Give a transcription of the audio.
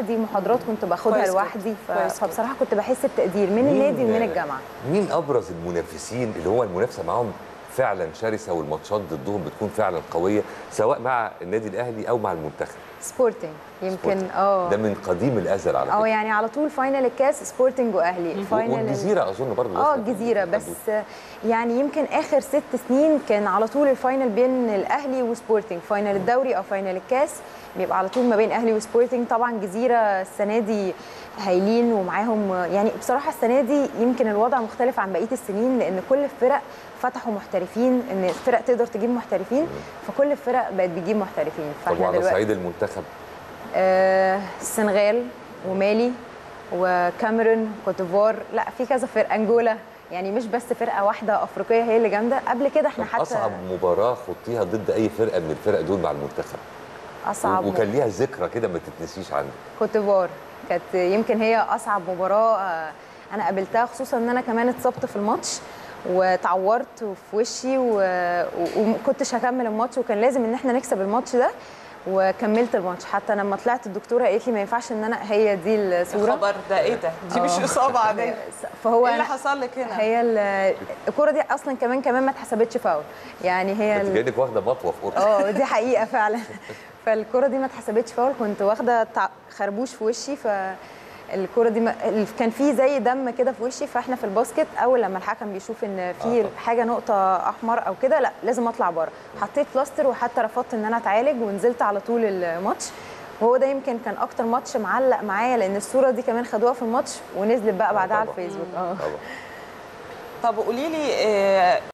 دي محاضرات كنت باخدها كويس جدا. لوحدي ف... كويس جدا. فبصراحه كنت بحس بتقدير من مين- النادي ومن الجامعه مين ابرز المنافسين اللي هو المنافسه معاهم فعلا شرسه والماتشات ضدهم بتكون فعلا قويه سواء مع النادي الاهلي او مع المنتخب سبورتنج يمكن سبورتنج. اه ده من قديم الازل على اه فكره يعني على طول فاينل الكاس سبورتنج واهلي الفاينل ال- والجزيره اظن برضه اه داخلة في الجزيره بس الحدود. يعني يمكن اخر ست سنين كان على طول الفاينل بين الاهلي وسبورتنج فاينل الدوري او فاينل الكاس بيبقى على طول ما بين اهلي وسبورتنج طبعا جزيره السنه دي هايلين ومعاهم يعني بصراحه السنه دي يمكن الوضع مختلف عن بقيه السنين لان كل الفرق فتحوا محترفين ان الفرق تقدر تجيب محترفين فكل الفرق بقت بتجيب محترفين طب فاحنا وعلى دلوقتي صعيد المنتخب آه، السنغال ومالي وكاميرون كوتيفوار لا في كذا فرقه انجولا يعني مش بس فرقه واحده افريقيه هي اللي جامده قبل كده احنا طب حتى اصعب مباراه خضتيها ضد اي فرقه من الفرق دول مع المنتخب اصعب وكان ليها ذكرى كده ما تتنسيش عندك كوتيفوار كانت يمكن هي اصعب مباراه آه، انا قابلتها خصوصا ان انا كمان اتصبت في الماتش وتعورت في وشي و- و- ومكنتش هكمل الماتش وكان لازم ان احنا نكسب الماتش ده وكملت الماتش حتى لما طلعت الدكتوره قالت لي ما ينفعش ان انا هي دي الصوره خبر ده ايه ده دي مش آه. اصابه عاديه فهو ايه اللي أنا- حصل لك هنا هي ال- الكوره دي اصلا كمان كمان ما اتحسبتش فاول يعني هي انت ال- كانك واخده مطوه في اوضتك اه دي حقيقه فعلا فالكوره دي ما اتحسبتش فاول كنت واخده تع- خربوش في وشي فالكوره دي ما... ال- كان في زي دم كده في وشي فاحنا في الباسكت اول لما الحكم بيشوف ان في آه. حاجه نقطه احمر او كده لا لازم اطلع بره حطيت بلاستر وحتى رفضت ان انا اتعالج ونزلت على طول الماتش وهو ده يمكن كان اكتر ماتش معلق معايا لان الصوره دي كمان خدوها في الماتش ونزلت بقى بعدها على طبعاً. الفيسبوك اه طبعا طب قولي لي آه،